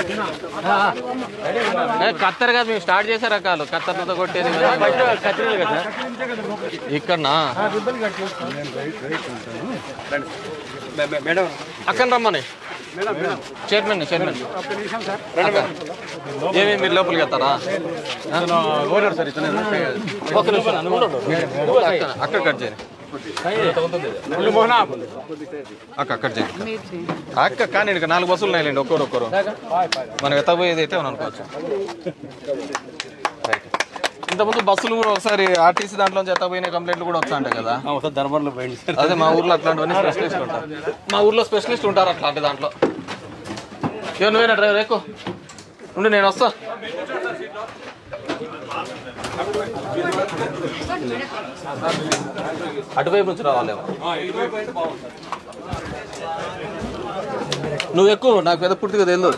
ఏ, కత్తెర కాదు మేము స్టార్ట్ చేసే రకాలు కత్తెరతో కొట్టేది కత్తెరలు కదా ఇక్కడనా మేడం అక్కడ రమ్మని చైర్మన్ చైర్మన్ ఏమి మీరు లోపలికి వెళ్తారా ఓనర్ సార్ ఇతనే ఒక నిమిషం అక్కడ- అక్కడ కట్ చేయండి అక్క అక్కడ చేయండి అక్క కానీ ఇక్కడ నాలుగు బస్సులు ఉన్నాయండి ఒక్కరు ఒక్కరు మనం ఎత్తపోయేది అయితే మనం అనుకోవచ్చు రైట్ ఇంతకుముందు బస్సులు కూడా ఒకసారి ఆర్టీసీ దాంట్లో ఎత్తపోయిన కంప్లైంట్లు కూడా వస్తా ఉంటాయి కదా ఒకసారి ధర్మంలో పోయింది సార్ అదే మా ఊర్లో అట్లాంటివన్నీ స్పెషలిస్ట్ ఉంటారు మా ఊర్లో స్పెషలిస్ట్ ఉంటారు అట్లాంటి దాంట్లో ఏ నువ్వేనా డ్రైవర్ ఎక్కువ ఉండి నేను వస్తా అటువైపు నుంచి రావాలేమో నువ్వు ఎక్కువ నాకు పెద్ద పూర్తిగా తెలియదు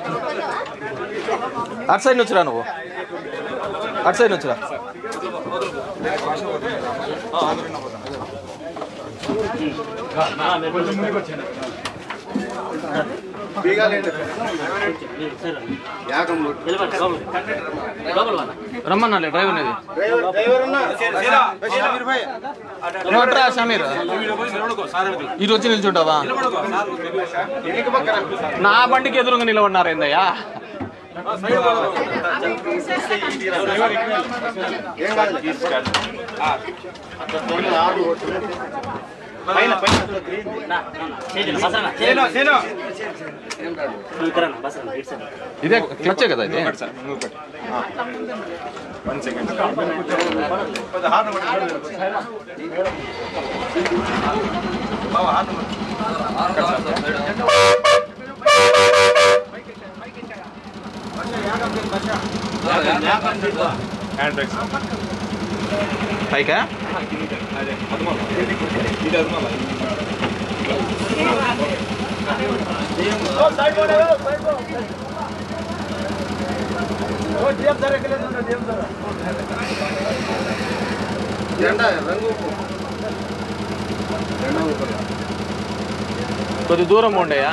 అటు సైడ్ నుంచి రా నువ్వు అటు సైడ్ నుంచి రా రమ్మన్నాలే డ్రైవర్ అనేది నోట్రా సమీర్ ఈ రోజు నిల్చుంటావా నా బండికి ఎదురుగా నిలబడినారు ఏందయ్యా ఇదే క్లచ్చే కదా ఇది పైకా కొద్ది దూరం ఉండయా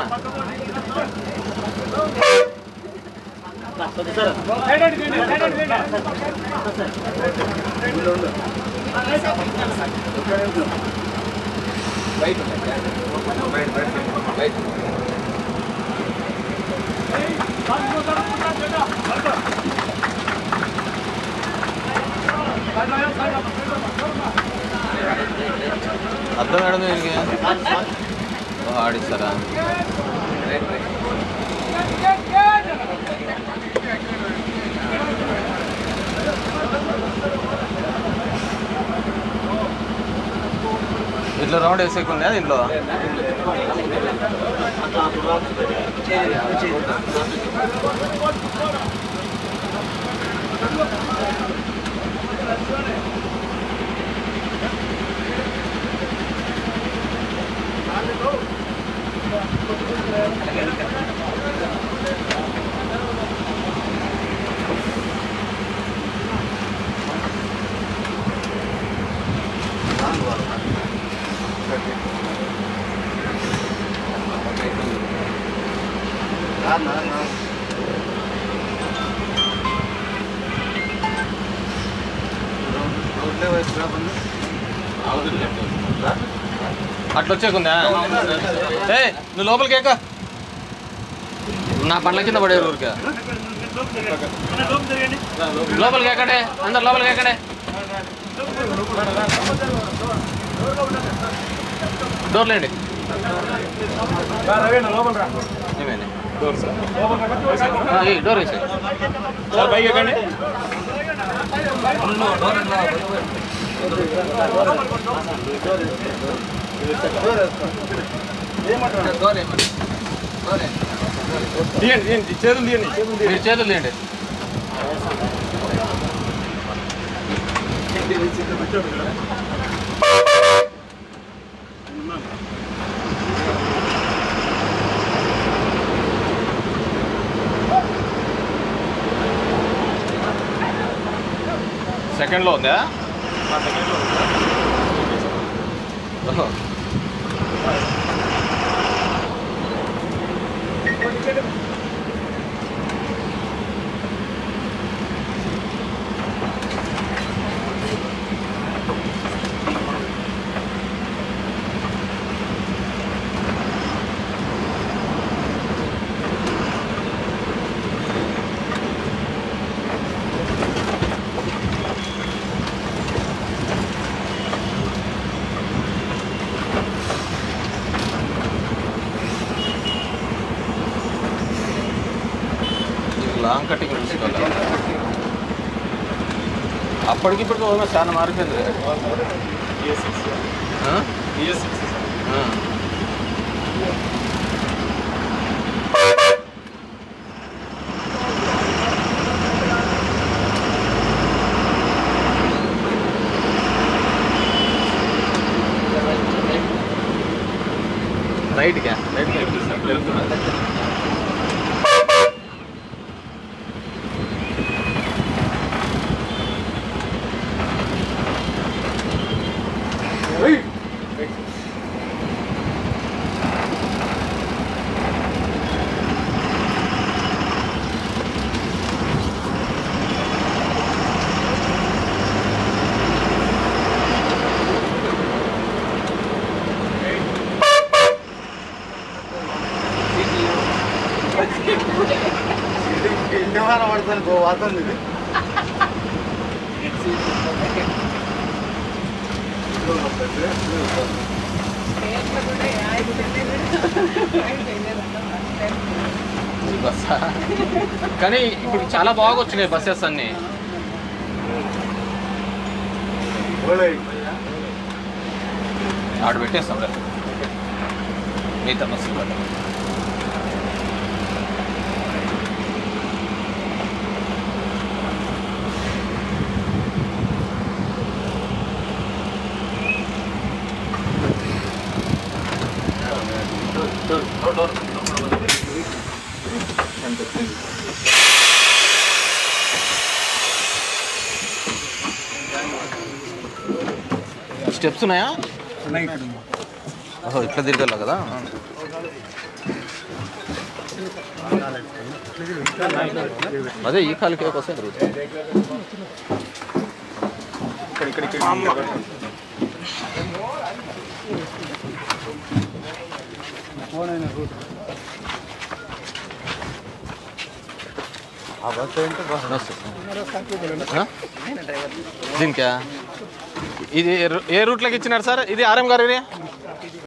అర్థం మేడం దీనికి ఓ, ఆడిస్తారా ఇట్లా రౌండ్ వేసేకుందా దీంట్లో అట్లా వచ్చేకుందా ఏ నువ్వు లోపలికి ఎక్క నా పండ్ల కింద పడే ఊరికే లోపలికి ఎక్కడే అందరు లోపలికి ఎక్కడే డోర్లేండి ఏమైంది ఆ, ఈ డోర్ వేసి చేతులు తీయండి చేతులు మీరు చేతులు తీయండి సెకండ్లో ఉందా ఓహో. లాంగ్ కటింగ్ తీసుకోవాలి అప్పటికి ఇప్పటికి ఓమే చాలా మారిపోయింది ఆ? ఆ. రైట్గా బస్ కానీ ఇప్పుడు చాలా బాగా వచ్చినాయి బస్సెస్ అన్ని ఆడ పెట్టేస్తాం రే మిగతా బస్సులు కూడా. స్టెప్స్ ఉన్నాయా ఓహో ఇట్లా తిరగాల కదా అదే ఈ కాలికే కోసం తిరుగుతుంది ఆ? దీనికా ఇది ఏ రూ- ఏ రూట్లోకి ఇచ్చినారు సార్ ఇది ఆర్ఎం గారు ఏరియా